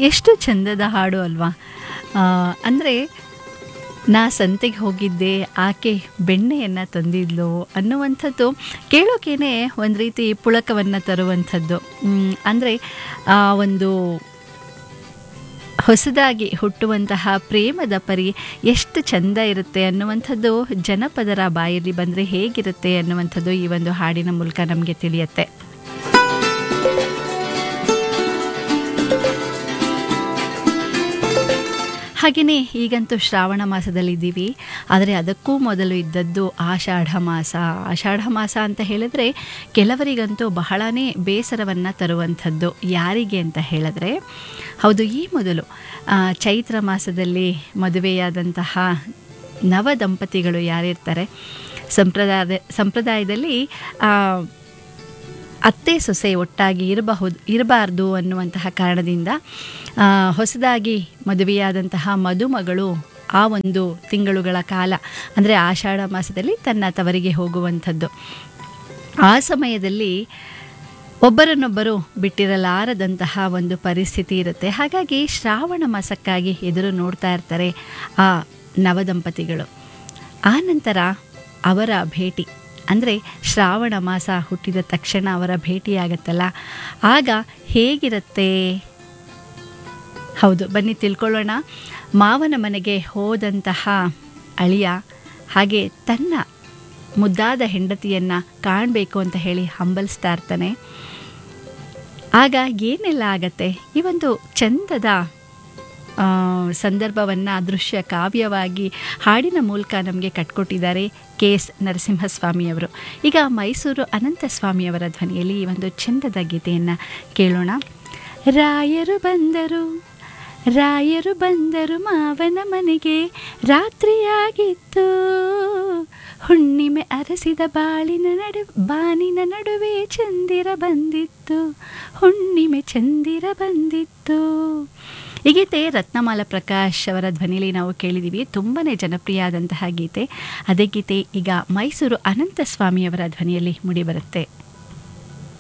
ಎಷ್ಟು ಚಂದದ ಹಾಡು ಅಲ್ವಾ ಅಂದರೆ ನಾ ಸಂತೆಗೆ ಹೋಗಿದ್ದೆ ಆಕೆ ಬೆಣ್ಣೆಯನ್ನು ತಂದಿದ್ಲು ಅನ್ನುವಂಥದ್ದು ಕೇಳೋಕೇನೆ ಒಂದು ರೀತಿ ಪುಳಕವನ್ನು ತರುವಂಥದ್ದು ಅಂದರೆ ಆ ಒಂದು ಹೊಸದಾಗಿ ಹುಟ್ಟುವಂತಹ ಪ್ರೇಮದ ಪರಿ ಎಷ್ಟು ಚಂದ ಇರುತ್ತೆ ಅನ್ನುವಂಥದ್ದು ಜನಪದರ ಬಾಯಲ್ಲಿ ಬಂದರೆ ಹೇಗಿರುತ್ತೆ ಅನ್ನುವಂಥದ್ದು ಈ ಒಂದು ಹಾಡಿನ ಮೂಲಕ ನಮಗೆ ತಿಳಿಯುತ್ತೆ ಹಾಗೆಯೇ ಈಗಂತೂ ಶ್ರಾವಣ ಮಾಸದಲ್ಲಿದ್ದೀವಿ ಆದರೆ ಅದಕ್ಕೂ ಮೊದಲು ಇದ್ದದ್ದು ಆಷಾಢ ಮಾಸ ಆಷಾಢ ಮಾಸ ಅಂತ ಹೇಳಿದ್ರೆ ಕೆಲವರಿಗಂತೂ ಬಹಳನೇ ಬೇಸರವನ್ನು ತರುವಂಥದ್ದು ಯಾರಿಗೆ ಅಂತ ಹೇಳಿದ್ರೆ ಹೌದು ಈ ಮೊದಲು ಚೈತ್ರ ಮಾಸದಲ್ಲಿ ಮದುವೆಯಾದಂತಹ ನವ ದಂಪತಿಗಳು ಯಾರಿರ್ತಾರೆ ಸಂಪ್ರದಾಯ ಸಂಪ್ರದಾಯದಲ್ಲಿ ಅತ್ತೆ ಸೊಸೆ ಒಟ್ಟಾಗಿ ಇರಬಹುದು ಇರಬಾರ್ದು ಅನ್ನುವಂತಹ ಕಾರಣದಿಂದ ಹೊಸದಾಗಿ ಮದುವೆಯಾದಂತಹ ಮದುಮಗಳು ಆ ಒಂದು ತಿಂಗಳುಗಳ ಕಾಲ ಅಂದರೆ ಆಷಾಢ ಮಾಸದಲ್ಲಿ ತನ್ನ ತವರಿಗೆ ಹೋಗುವಂಥದ್ದು ಆ ಸಮಯದಲ್ಲಿ ಒಬ್ಬರನ್ನೊಬ್ಬರು ಬಿಟ್ಟಿರಲಾರದಂತಹ ಒಂದು ಪರಿಸ್ಥಿತಿ ಇರುತ್ತೆ ಹಾಗಾಗಿ ಶ್ರಾವಣ ಮಾಸಕ್ಕಾಗಿ ಎದುರು ನೋಡ್ತಾ ಇರ್ತಾರೆ ಆ ನವದಂಪತಿಗಳು ಆ ನಂತರ ಅವರ ಭೇಟಿ ಅಂದರೆ ಶ್ರಾವಣ ಮಾಸ ಹುಟ್ಟಿದ ತಕ್ಷಣ ಅವರ ಭೇಟಿಯಾಗತ್ತಲ್ಲ ಆಗ ಹೇಗಿರುತ್ತೆ ಹೌದು ಬನ್ನಿ ತಿಳ್ಕೊಳ್ಳೋಣ ಮಾವನ ಮನೆಗೆ ಹೋದಂತಹ ಅಳಿಯ ಹಾಗೆ ತನ್ನ ಮುದ್ದಾದ ಹೆಂಡತಿಯನ್ನು ಕಾಣಬೇಕು ಅಂತ ಹೇಳಿ ಹಂಬಲಿಸ್ತಾ ಇರ್ತಾನೆ ಆಗ ಏನೆಲ್ಲ ಆಗತ್ತೆ ಈ ಒಂದು ಚಂದದ ಸಂದರ್ಭವನ್ನು ದೃಶ್ಯ ಕಾವ್ಯವಾಗಿ ಹಾಡಿನ ಮೂಲಕ ನಮಗೆ ಕಟ್ಕೊಟ್ಟಿದ್ದಾರೆ ಕೆ ಎಸ್ ನರಸಿಂಹಸ್ವಾಮಿಯವರು ಈಗ ಮೈಸೂರು ಅನಂತಸ್ವಾಮಿಯವರ ಧ್ವನಿಯಲ್ಲಿ ಈ ಒಂದು ಚಂದದ ಗೀತೆಯನ್ನು ಕೇಳೋಣ ರಾಯರು ಬಂದರು ರಾಯರು ಬಂದರು ಮಾವನ ಮನೆಗೆ ರಾತ್ರಿಯಾಗಿತ್ತು ಹುಣ್ಣಿಮೆ ಅರಸಿದ ಬಾಳಿನ ನಡು ಬಾನಿನ ನಡುವೆ ಚಂದಿರ ಬಂದಿತ್ತು ಹುಣ್ಣಿಮೆ ಚಂದಿರ ಬಂದಿತ್ತು ಈ ಗೀತೆ ರತ್ನಮಾಲ ಪ್ರಕಾಶ್ ಅವರ ಧ್ವನಿಯಲ್ಲಿ ನಾವು ಕೇಳಿದ್ದೀವಿ ತುಂಬಾ ಜನಪ್ರಿಯ ಆದಂತಹ ಗೀತೆ ಅದೇ ಗೀತೆ ಈಗ ಮೈಸೂರು ಅನಂತಸ್ವಾಮಿಯವರ ಧ್ವನಿಯಲ್ಲಿ ಮೂಡಿಬರುತ್ತೆ